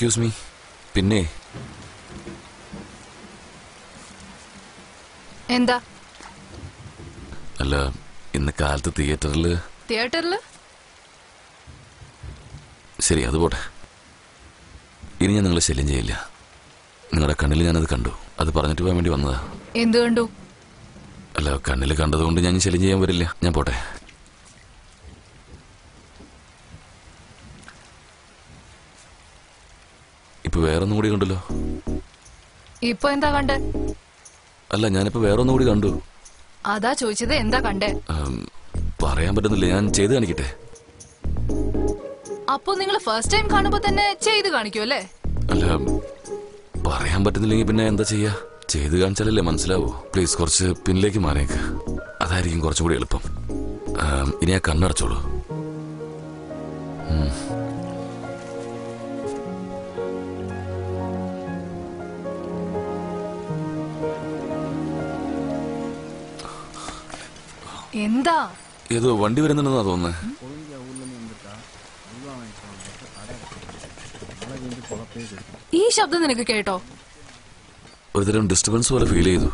Excuse me പിന്നെ എന്താ അല്ല ഇന്ന് കാലത്ത് തിയേറ്ററിൽ തിയേറ്ററില് ശരി അത് പോട്ടെ ഇനി ഞാൻ നിങ്ങളെ ശല്യം ചെയ്യില്ല നിങ്ങളുടെ കണ്ണിൽ ഞാനത് കണ്ടു അത് പറഞ്ഞിട്ട് പോകാൻ വേണ്ടി വന്നതാ എന്ത് കണ്ടു അല്ല കണ്ണിൽ കണ്ടതുകൊണ്ട് ഞാൻ ഇനി ശല്യം ചെയ്യാൻ വരില്ല ഞാൻ പോട്ടെ ഇപ്പൊ വേറൊന്നും കൂടി കണ്ടല്ലോ ഇപ്പൊ എന്താ കണ്ടേ അല്ല ഞാനിപ്പോ വേറൊന്നും കൂടി കണ്ടു അതാ ചോദിച്ചത് എന്താ കണ്ടേ ആം, പറയാൻ പറ്റുന്നില്ല ഞാൻ ചെയ്ത് കാണിക്കട്ടെ അപ്പൊ നിങ്ങൾ ഫസ്റ്റ് ടൈം കാണുമ്പോ തന്നെ ചെയ്ത് കാണിക്കും അല്ലേ അല്ല പറയാൻ പറ്റുന്നില്ലെങ്കിൽ പിന്നെ എന്താ ചെയ്യാ ചെയ്ത് കാണിച്ചാലല്ലേ മനസ്സിലാവൂ പ്ലീസ് കുറച്ച് പിന്നിലേക്ക് മാറിയേക്ക് അതായിരിക്കും കുറച്ചും കൂടി എളുപ്പം ആം, ഇനി ആ കണ്ണടച്ചോളൂ ഉം. എന്താ ഏതോ വണ്ടി വരുന്നുണ്ടെന്നാ തോന്നുന്നത് ഈ ശബ്ദം നിനക്ക് കേട്ടോ ഒരുതരം ഡിസ്റ്റർബൻസ് പോലെ ഫീൽ ചെയ്തു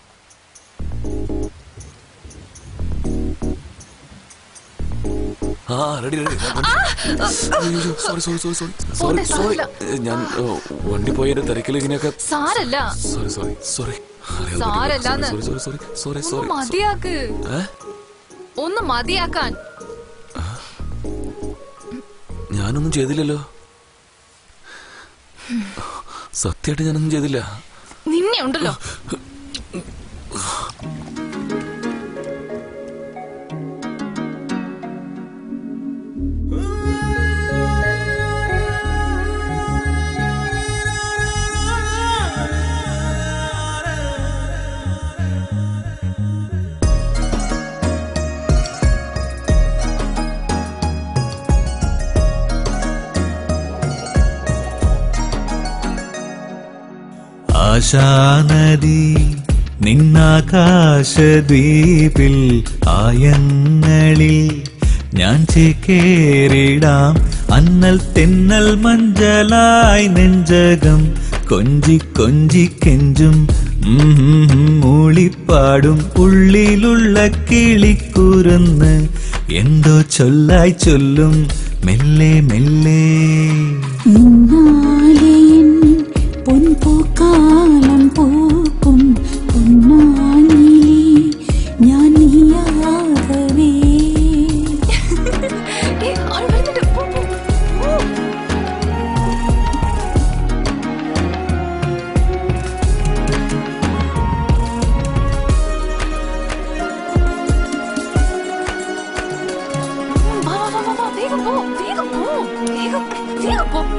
ആ ready ready sorry sorry sorry sorry sorry പോട്ടെ, സോറി സാരമില്ല. ഞാൻ ഓ, വണ്ടി പോയതിന്റെ തിരക്കിൽ ഇങ്ങനെയൊക്കെ സാരല്ല സോറി സോറി സോറി സാരല്ലാന്ന്. സോറി സോറി സോറി സോറി ഒന്ന് സോറി മതിയാക്ക് ഏ ഒന്ന് മതിയാക്കാൻ ഞാനൊന്നും ചെയ്തില്ലല്ലോ സത്യമായിട്ട് ഞാനൊന്നും ചെയ്തില്ല നിന്നെ ഉണ്ടല്ലോ ആശാനദി നിന്നാകാശദ്വീപിൽ ആയങ്ങളിൽ ഞാൻ ചേക്കേറിടാം അന്നൽ തെന്നൽ മഞ്ചലായി നെഞ്ചകം കൊഞ്ചി കൊഞ്ചി കെഞ്ചും ഉം ഉം ഉം മൂളിപ്പാടും ഉള്ളിലുള്ള കിളിക്കുരുന്ന് എന്തോ ചൊല്ലായി ചൊല്ലും മെല്ലെ മെല്ലെ നിന്നാലെയൻ പൊൻപൂക്കാലം പൂക്കും പൊന്നാനിലി ഞാൻ നീയാകവേ ഏ, ആൾ വരുന്നുണ്ട്. പോ, പോ. പോ. വാ, വാ, വാ, വാ, വാ, വേഗം പോ, വേഗം പോ, വേഗം, വേഗം പോ.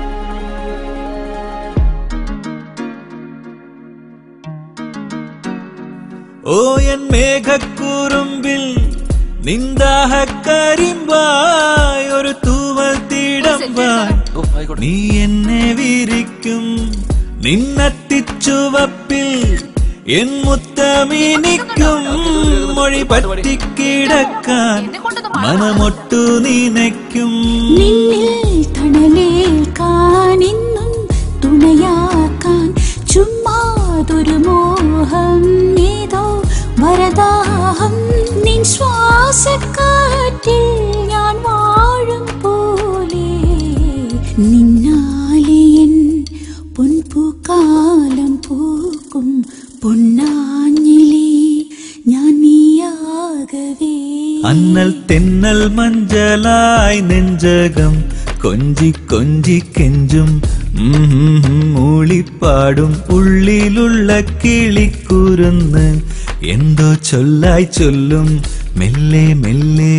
ഓ എൻ മേഘക്കുറുമ്പിൽ നിന്ദാഹ കരിമ്പായി ഒരു തൂവൽ തീടമ്പായി ഓ ആയിക്കോട്ടെ നീ എന്നെ വിരിക്കും നിന്നത്തിച്ചുവപ്പിൽ എൻ മുത്തമിനിക്കും മൊഴി പറ്റിക്കിടക്കാൻ എന്നെ കൊണ്ടൊന്നും പാടില്ല. മനമൊട്ടു നിനയ്ക്കും നിന്നിൽ തണലേൽക്കാൻ ഇന്നും തുണയാക്കാൻ ചുമ്മാതൊരു മോഹം ഏതോ വരദാഹം നിൻ ശ്വാസക്കാറ്റിൽ ഞാൻ വാഴും പോലെ നിന്നാലെയൻ പൊൻപൂക്കാലം പൂക്കും പൊന്നാഞ്ഞിലി ഞാൻ നീയാകവേ അന്നൽ തെന്നൽ മഞ്ചലായി നെഞ്ചകം കൊഞ്ചി കൊഞ്ചി കെഞ്ചും ഉം ഉം ഉം മൂളിപ്പാടും ഉള്ളിലുള്ള കിളിക്കുരുന്ന് എന്തോ ചൊല്ലായി ചൊല്ലും മെല്ലെ മെല്ലെ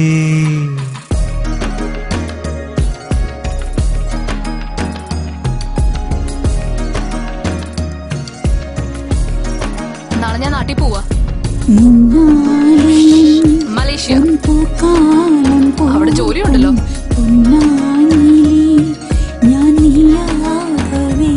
നാളെ ഞാൻ നാട്ടിൽ പോവാ നിന്നാലെയൻ മലേഷ്യ പൊൻപൂക്കാലം അവിടെ ജോലിയുണ്ടല്ലോ. പൊന്നാഞ്ഞിലി ഞാൻ നീയാകവേ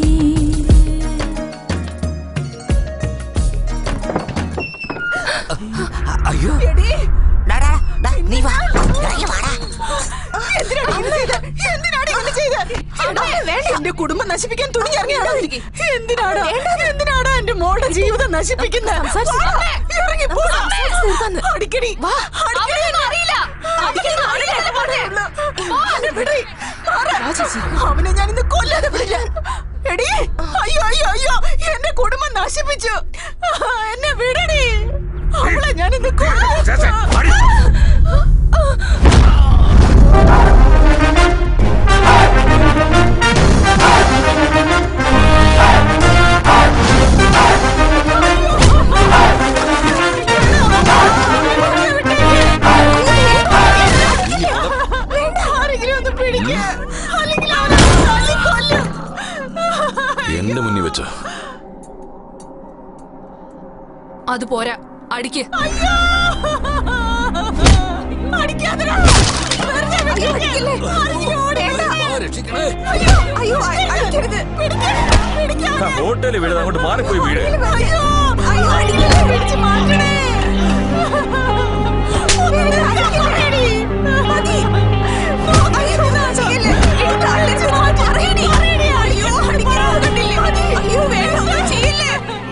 അയ്യോ ഡാടാ, ഡാ, നീ വാ ഇറങ്ങി വാടാ എന്തിനാടി ഇങ്ങനെ ചെയ്തേ? എന്തിനാടി ഇങ്ങനെ ചെയ്തേ? എന്റെ കുടുംബം നശിപ്പിക്കാൻ തുണിഞ്ഞിറങ്ങിയാണോ എന്തിനാടാ എന്തിനാടാ എന്റെ മോളുടെ ജീവിതം നശിപ്പിക്കുന്നത് ഇറങ്ങി പോ. അടിക്കടി അറിയില്ല അവനൊന്നും അറിയില്ല പറഞ്ഞേ. എന്നെ വിടറി. മാറ്. അവനെ ഞാൻ ഇന്ന് കൊല്ലാതെ വിടില്ല എടി അയ്യോ അയ്യോ അയ്യോ എന്റെ കുടുംബം നശിപ്പിച്ചു എന്നെ വിടടി അവളെ ഞാൻ ഇന്ന് ആരെങ്കിലും ഒന്ന് പിടിക്കുക അല്ലെങ്കിൽ അവനെ തല്ലിക്കൊല്ലും. എന്റെ മുന്നിൽ വെച്ചോ അത് പോരാ അടിക്ക് അടിക്കാതെടാ. വെറുതെ വിടല്ലേ. അയ്യോ, ഓടേണ്ട. അയ്യോ, അയ്യോ, അ- അടിക്കരുത്. പിടിക്ക്, പിടിക്കാതെ. ഹോട്ടലിൽ വീട് അങ്ങോട്ട് മാറിപ്പോയി വീട് അയ്യോ, അയ്യോ, അടിക്കല്ലേ. പിടിച്ച് മാറ്റണേ. വെറുതെ അടിക്കല്ലേടി. മതി. അയ്യോ, ചെയ്യല്ലേ. എടുത്ത് അടിച്ച് മാറ്റ്. അറിയടി. അയ്യോ, അടിക്കാൻ നോക്കണ്ടില്ലേ. മതി. അയ്യോ, വേണ്ട, ഒന്നും ചെയ്യല്ലേ.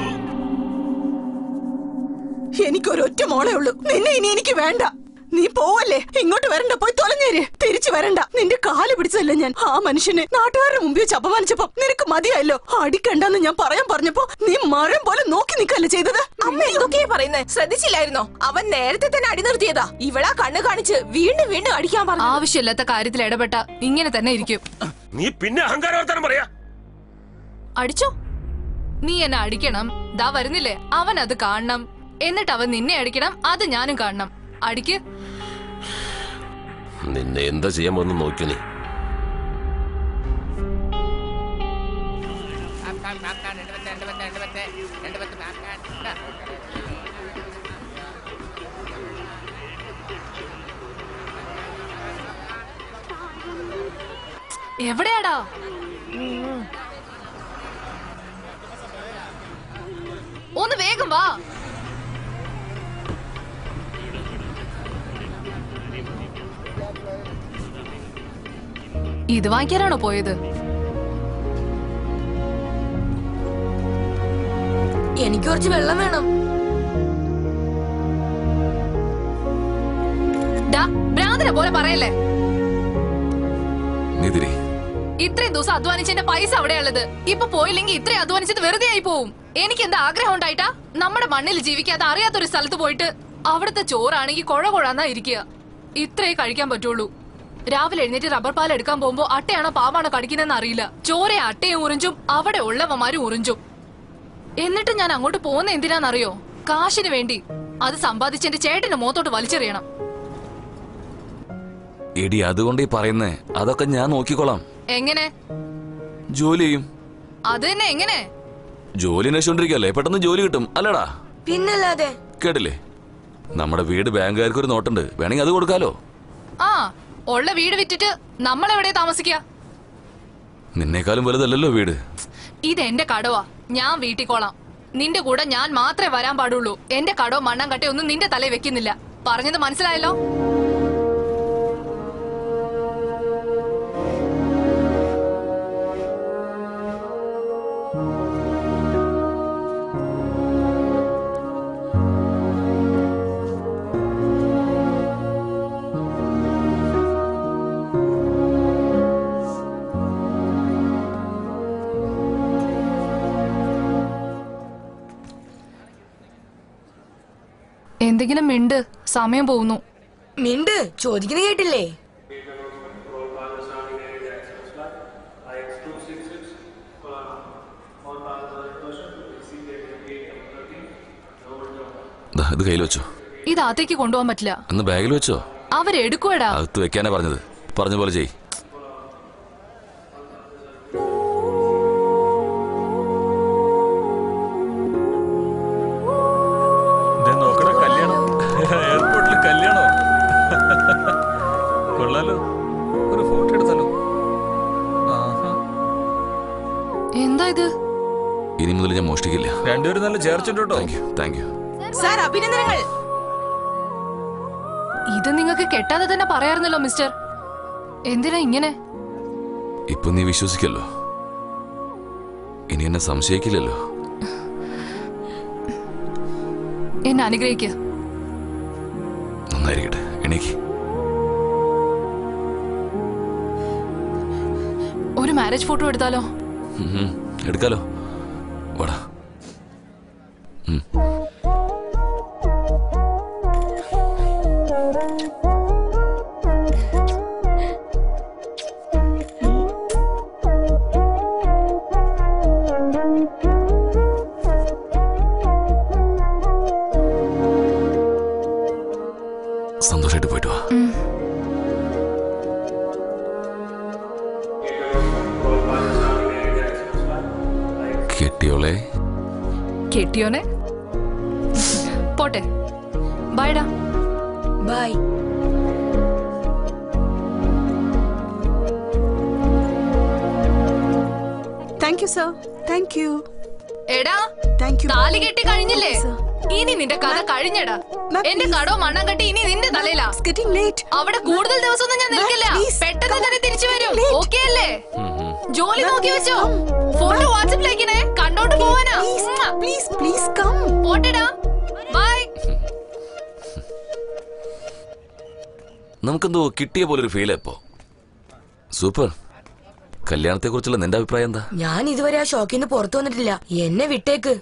എനിക്കൊരൊറ്റ മോളേ ഉള്ളൂ നിന്നെ ഇനി എനിക്ക് വേണ്ട നീ പോവല്ലേ ഇങ്ങോട്ട് വരണ്ട പോയി തൊലഞ്ഞേര് തിരിച്ചു വരണ്ട നിന്റെ കാല് പിടിച്ചതല്ലേ ഞാൻ ആ മനുഷ്യനെ നാട്ടുകാരുടെ മുമ്പിൽ വെച്ച് അപമാനിച്ചപ്പോ നിനക്ക് മതിയായല്ലോ അടിക്കണ്ടെന്ന് ഞാൻ പറയാൻ പറഞ്ഞപ്പോ നീ മരം പോലെ നോക്കി നിൽക്കല്ലേ ചെയ്തത് അമ്മ എന്തൊക്കെയാ പറയുന്നേ ശ്രദ്ധിച്ചില്ലായിരുന്നോ അവൻ നേരത്തെ തന്നെ അടി നിർത്തിയതാ ഇവളാ കണ്ണ് കാണിച്ച് വീണ്ടും വീണ്ടും അടിക്കാൻ പറഞ്ഞു ആവശ്യമില്ലാത്ത കാര്യത്തിൽ ഇടപെട്ട ഇങ്ങനെ തന്നെ ഇരിക്കും നീ പിന്നെ അഹങ്കാര വർത്താനം പറയാ അടിച്ചോ നീ എന്നെ അടിക്കണം ദാ വരുന്നില്ലേ അവൻ അത് കാണണം എന്നിട്ട് അവൻ നിന്നെ അടിക്കണം അത് ഞാനും കാണണം അടിക്ക് നിന്നെ എന്താ ചെയ്യാൻ പോകുന്ന നോക്കിയോ നീ എവിടെയാടാ ഒന്ന് വേഗം വാ ഇത് വാങ്ങിക്കാനാണോ പോയത് എനിക്ക് കുറച്ച് വെള്ളം വേണം ഡാ ഭ്രാന്തനെ പോലെ പറയല്ലേ നിതിരി ഇത്രയും ദിവസം അധ്വാനിച്ചതിന്റെ പൈസ അവിടെയുള്ളത് ഇപ്പൊ പോയില്ലെങ്കിൽ ഇത്രയും അധ്വാനിച്ചത് വെറുതെ ആയി പോവും എനിക്ക് എന്താ ആഗ്രഹം ഉണ്ടായിട്ടാ നമ്മുടെ മണ്ണിൽ ജീവിക്കാതെ അറിയാത്തൊരു സ്ഥലത്ത് പോയിട്ട് അവിടുത്തെ ചോറാണെങ്കിൽ കുഴ കുഴാന്നാ ഇരിക്കുക ഇത്രേ കഴിക്കാൻ പറ്റുള്ളൂ രാവിലെ എഴുന്നേറ്റ് റബ്ബർ പാൽ എടുക്കാൻ പോകുമ്പോ അട്ടയാണോ പാവാണോ കടിക്കുന്നതെന്ന് അറിയില്ല ചോരെ അട്ടയും ഉറിഞ്ചും അവിടെ ഉള്ളവന്മാരും ഉറിഞ്ചും എന്നിട്ട് ഞാൻ അങ്ങോട്ട് പോകുന്ന എന്തിനാന്നറിയോ കാശിന് വേണ്ടി അത് സമ്പാദിച്ച് എന്റെ ചേട്ടന്റെ മുഖത്തോട്ട് വലിച്ചെറിയണം എടി അതുകൊണ്ട് ഈ പറയുന്നേ അതൊക്കെ ഞാൻ നോക്കിക്കോളാം എങ്ങനെ ജോലി ചെയ്യും അത് തന്നെ എങ്ങനെ ജോലി അന്വേഷിച്ചോണ്ടിരിക്കല്ലേ പെട്ടെന്ന് ജോലി കിട്ടും അല്ലടാ പിന്നല്ലാതെ കേട്ടില്ലേ നമ്മുടെ വീട് ബാങ്കുകാർക്ക് ഒരു നോട്ടുണ്ട് വേണമെങ്കിൽ അത് കൊടുക്കാലോ ആ ഉള്ള വീട് വിറ്റിട്ട് നമ്മൾ എവിടെ താമസിക്കുക നിന്നേക്കാളും വലുതല്ലല്ലോ വീട് ഇത് എന്റെ കടവാ ഞാൻ വീട്ടിക്കോളാം നിന്റെ കൂടെ ഞാൻ മാത്രമേ വരാൻ പാടുള്ളൂ എന്റെ കടോ മണ്ണം കട്ടയോ ഒന്നും നിന്റെ തലയിൽ വെക്കുന്നില്ല പറഞ്ഞത് മനസ്സിലായല്ലോ എന്തെങ്കിലും മിണ്ട് സമയം പോകുന്നു മിണ്ട് ചോദിക്കുന്ന കേട്ടില്ലേ ദാ, ഇത് കയ്യിൽ വെച്ചോ ഇത് അകത്തേക്ക് കൊണ്ടുപോകാൻ പറ്റില്ല അന്ന് ബാഗിൽ വെച്ചോ അവരെടുക്കുവടാ അകത്ത് വെക്കാനാ പറഞ്ഞത് പറഞ്ഞ പോലെ ചെയ് ദേ നോക്കടാ കല്യാണം എയർപോർട്ടിൽ കല്യാണോ കൊള്ളാലോ ഒരു ഫോട്ടോ എടുത്താലോ ആഹാ. എന്താ ഇത് ഇനി മുതൽ ഞാൻ മോഷ്ടിക്കില്ല രണ്ടുപേരും നല്ല ചേർച്ചുണ്ട് കേട്ടോ thank you thank you sir അഭിനന്ദനങ്ങൾ ഇത് നിങ്ങൾക്ക് കെട്ടാതെ തന്നെ പറയാറുന്നല്ലോ മിസ്റ്റർ എന്തിനാ ഇങ്ങനെ ഇപ്പൊ നീ വിശ്വസിക്കല്ലോ ഇനി എന്നെ സംശയിക്കില്ലല്ലോ എന്നെ അനുഗ്രഹിക്കുക നന്നായിരിക്കട്ടെ എണീക്ക് ഒരു മാരേജ് ഫോട്ടോ എടുത്താലോ ഉം, ഉം. എടുക്കാലോ വാടാ ഉം. സന്തോഷമായിട്ട് പോയിട്ട് വാ കെട്ടിയോളെ കെട്ടിയോനെ പോട്ടെ ബൈഡാ bye thank you sir thank you എടാ താങ്ക് യു താലി കെട്ടി കഴിഞ്ഞില്ലേ Sir. ഇനി നിന്റെ കഥ കഴിഞ്ഞടാ Ma'am, എന്റെ please. കടോ മണ്ണം കെട്ടി ഇനി നിന്റെ തലയിലാ ഗെറ്റിംഗ് ലേറ്റ് അവിടെ കൂടുതൽ ദിവസമൊന്നും ഞാൻ നിൽക്കില്ല please, പെട്ടെന്ന് come തന്നെ on. തിരിച്ചു വരും Late. ഓക്കെ അല്ലേ ജോലി Ma'am, നോക്കി please, വെച്ചോ come. ഫോട്ടോ വാട്സപ്പിലേക്കിനെ കണ്ടോണ്ട് പോവാനാ പ്ലീസ് ഉമ്മ. പ്ലീസ് പ്ലീസ് കം പോട്ടെടാ ബൈ നമുക്കെന്തോ കിട്ടിയ പോലൊരു ഫീൽ ഇപ്പോ സൂപ്പർ കല്യാണത്തെ കുറിച്ചുള്ള നിന്റെ അഭിപ്രായം എന്താ ഞാൻ ഇതുവരെ ആ ഷോക്കിൽ നിന്ന് പുറത്തു വന്നിട്ടില്ല എന്നെ വിട്ടേക്ക്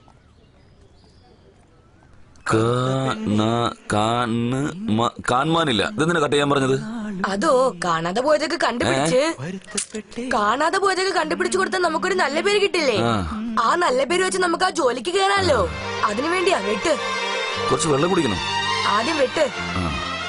കാ- കാണ് മ- കാൺമാനില്ല ഇതെന്തിനാ കട്ട് ചെയ്യാൻ പറഞ്ഞത് അതോ കാണാതെ പോയതൊക്കെ കണ്ടുപിടിച്ച് കാണാതെ പോയതൊക്കെ കണ്ടുപിടിച്ചു കൊടുത്താൽ നമുക്കൊരു നല്ല പേര് കിട്ടില്ലേ ആ. ആ നല്ല പേര് വെച്ച് നമുക്ക് ആ ജോലിക്ക് കയറാമല്ലോ അതിനു വേണ്ടിയാ വെട്ട് കുറച്ച് വെള്ളം കുടിക്കണം ആദ്യം വെട്ട് ആ.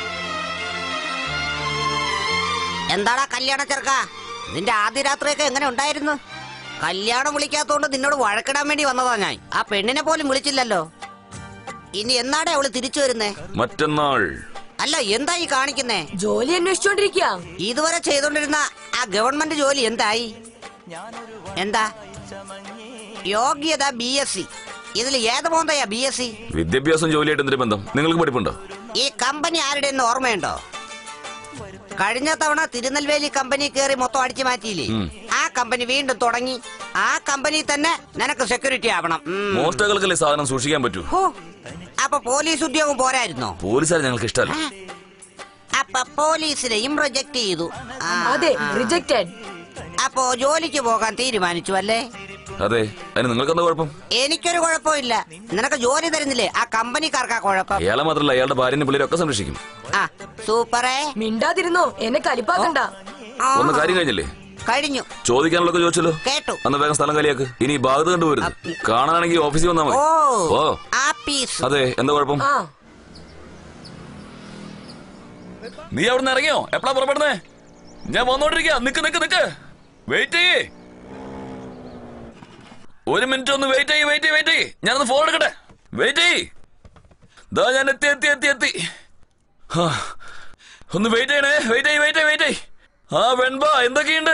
എന്താടാ കല്യാണ ചെറുക്ക നിന്റെ ആദ്യ രാത്രിയൊക്കെ എങ്ങനെ ഉണ്ടായിരുന്നു കല്യാണം വിളിക്കാത്തോണ്ട് നിന്നോട് വഴക്കിടാൻ വേണ്ടി വന്നതാ ഞാൻ ആ പെണ്ണിനെ പോലും വിളിച്ചില്ലല്ലോ ഇനി എന്നാടേ അവള് തിരിച്ചു വരുന്നേ മറ്റന്നാൾ അല്ല എന്താ ഈ കാണിക്കുന്നേ ജോലി അന്വേഷിച്ചോണ്ടിരിക്കുക ഇതുവരെ ചെയ്തോണ്ടിരുന്ന ആ ഗവൺമെന്റ് ജോലി എന്തായി എന്താ യോഗ്യത ബി എസ് സി ഇതിൽ ഏത് മോന്തയാ ബി എസ് സി വിദ്യാഭ്യാസം ജോലിയായിട്ട് എന്തൊരു ബന്ധം നിങ്ങൾക്ക് പഠിപ്പുണ്ടോ ഈ കമ്പനി ആരുടെ എന്ന് ഓർമ്മയുണ്ടോ കഴിഞ്ഞ തവണ തിരുനെൽവേലി കമ്പനി കയറി മൊത്തം അടിച്ചു മാറ്റിയില്ലേ ആ കമ്പനി വീണ്ടും തുടങ്ങി ആ കമ്പനി തന്നെ നിനക്ക് സെക്യൂരിറ്റി ആവണം ഉം. മോഷ്ടാക്കൾക്കല്ലേ സാധനം സൂക്ഷിക്കാൻ പറ്റൂ ഹോ, അപ്പൊ പോലീസ് ഉദ്യോഗം പോരായിരുന്നോ പോലീസുകാരെ ഞങ്ങൾക്ക് ഇഷ്ടമല്ല അപ്പൊ പോലീസിനെയും റിജക്ട് ചെയ്തു ആ, അതെ ആ. റിജക്റ്റഡ് അപ്പോ ജോലിക്ക് പോകാൻ തീരുമാനിച്ചു അല്ലേ അതെ അതിന് നിങ്ങൾക്ക് എന്താ കുഴപ്പം എനിക്കൊരു കുഴപ്പമില്ല നിനക്ക് ജോലി തരുന്നില്ലേ ആ കമ്പനിക്കാർക്കാ കുഴപ്പം അയാളെ മാത്രമല്ല അയാളുടെ ഭാര്യനെ പിള്ളേരൊക്കെ സംരക്ഷിക്കും ആ സൂപ്പറേ മിണ്ടാതിരുന്നോ എന്നെ കലിപ്പാക്കണ്ട ആ, ഒന്ന് കാര്യം കഴിഞ്ഞില്ലേ കഴിഞ്ഞു ചോദിക്കാനുള്ളതൊക്കെ ചോദിച്ചല്ലോ കേട്ടു അന്ന് വേഗം സ്ഥലം കളിയാക്ക് ഇനി ബാധ്യത കണ്ടുപോരുത് കാണാനാണെങ്കിൽ ഓഫീസിൽ വന്നാൽ മതി ഓ ഓ ആ പീസ് അതെ എന്താ കുഴപ്പം ആ നീ അവിടെ നിന്ന് ഇറങ്ങിയോ എപ്പോഴാ പുറപ്പെടുന്നേ ഞാൻ വന്നോണ്ടിരിക്ക നിക്ക് നിക്ക് നിക്ക് വെയിറ്റ് ചെയ്യേ ഒരു മിനിറ്റ് ഒന്ന് വെയിറ്റ് ചെയ്യ് വെയിറ്റ് ചെയ്യ് വെയിറ്റ് ചെയ്യ് ഞാനൊന്ന് ഫോൺ എടുക്കട്ടെ വെയിറ്റ് ചെയ്യ് ദാ ഞാൻ എത്തി എത്തി എത്തി എത്തി ഹാ. ഒന്ന് വെയിറ്റ് ചെയ്യണേ വെയിറ്റ് ചെയ്യ് വെയിറ്റ് ചെയ്യ് വെയിറ്റ് ചെയ്യ് ആ വെൺബ എന്തൊക്കെയുണ്ട്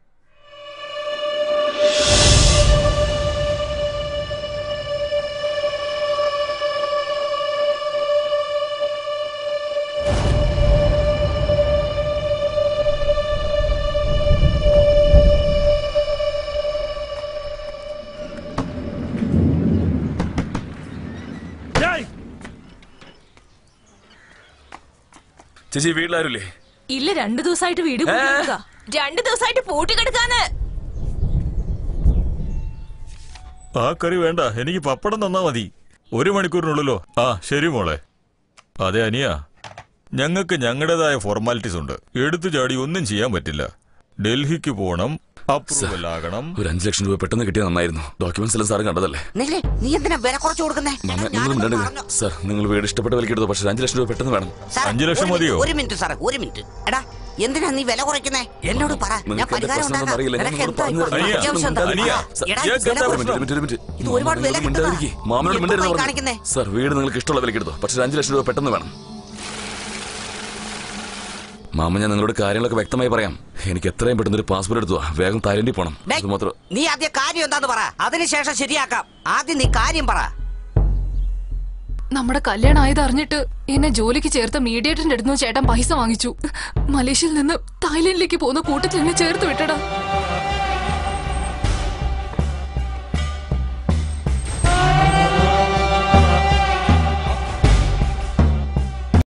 ചേച്ചി വീട്ടിലാരുല്ലേ ഇല്ല രണ്ടു ദിവസമായിട്ട് വീട് പൂട്ടിക്കിടക്കാ. രണ്ടു ദിവസമായിട്ട് പൂട്ടിക്കെടുക്കാന്ന് ആ കറി വേണ്ട എനിക്ക് പപ്പടം തന്നാ മതി ഒരു മണിക്കൂറിനുള്ളിലോ ആ ശരി മോളെ അതെ അനിയ ഞങ്ങൾക്ക് ഞങ്ങളുടേതായ ഫോർമാലിറ്റീസ് ഉണ്ട് എടുത്തു ചാടി ഒന്നും ചെയ്യാൻ പറ്റില്ല ഡൽഹിക്ക് പോണം അപ്രൂവൽ ആകണം ഒരു അഞ്ചു ലക്ഷം രൂപ പെട്ടെന്ന് കിട്ടിയത് നന്നായിരുന്നു ഡോക്യുമെന്റ്സ് എല്ലാം സാറ് കണ്ടതല്ലേ നില്ലേ നീ എന്തിനാ വില കുറച്ച് കൊടുക്കുന്നേ മാമ നിങ്ങൾ ഞാനൊന്ന് മിണ്ടരുത് പറഞ്ഞു. സാർ നിങ്ങൾ വീട് ഇഷ്ടപ്പെട്ട വിലക്ക് എടുത്തു പക്ഷേ അഞ്ചു ലക്ഷം രൂപ പെട്ടെന്ന് വേണം സാറേ, അഞ്ച് ലക്ഷം ഒരു മിനിറ്റ്, മതിയോ? ഒരു മിനിറ്റ് സാറേ ഒരു മിനിറ്റ് എടാ എന്തിനാ നീ വില കുറയ്ക്കുന്നേ എന്നോട് പറ ഞാൻ നിങ്ങൾക്ക് എന്റെ പരിഹാരം പ്രശ്നം ഉണ്ടാക്കാം. അറിയില്ല. ഞാൻ നിനക്ക് നിങ്ങളോട് എന്താ പറഞ്ഞു ഇപ്പോൾ തരാം. അത്യാവശ്യം എന്താ? അനിയ, എടാ, ഇയാൾക്ക് വില എന്താ കുറച്ച് പ്രശ്നം? Minute, minute, minute. ഇത് ഒരുപാട് വില മാമനോട് മിണ്ടാതിരിക്ക്. കെട്ടതാ. മാമനോട് നീ മിണ്ടരുത് എപ്പോ പോയി പറഞ്ഞു. കാണിക്കുന്നേ? സാർ വീട് നിങ്ങൾക്ക് ഇഷ്ടമുള്ള വിലക്ക് എടുത്തു പക്ഷേ ഒരു അഞ്ചു ലക്ഷം രൂപ പെട്ടെന്ന് വേണം മാമ ഞാൻ നിങ്ങളോട് കാര്യങ്ങളൊക്കെ വ്യക്തമായി പറയാം എനിക്ക് എത്രയും പെട്ടെന്ന് ഒരു പാസ്പോർട്ട് എടുത്തു വാ. വേഗം തായ്ലൻഡിൽ പോണം ഡേയ്, അത് മാത്രം നീ ആദ്യം കാര്യം എന്താന്ന് പറ അതിനുശേഷം ശരിയാക്കാം ആദ്യം നീ കാര്യം പറ നമ്മുടെ കല്യാണം ആയത് അറിഞ്ഞിട്ട് എന്നെ ജോലിക്ക് ചേർത്ത മീഡിയേറ്ററിന്റെ അടുത്ത് നിന്ന് ചേട്ടൻ പൈസ വാങ്ങിച്ചു മലേഷ്യയിൽ നിന്ന് തായ്ലൻഡിലേക്ക് പോകുന്ന കൂട്ടത്തിൽ എന്നെ ചേർത്ത് വിട്ടടാ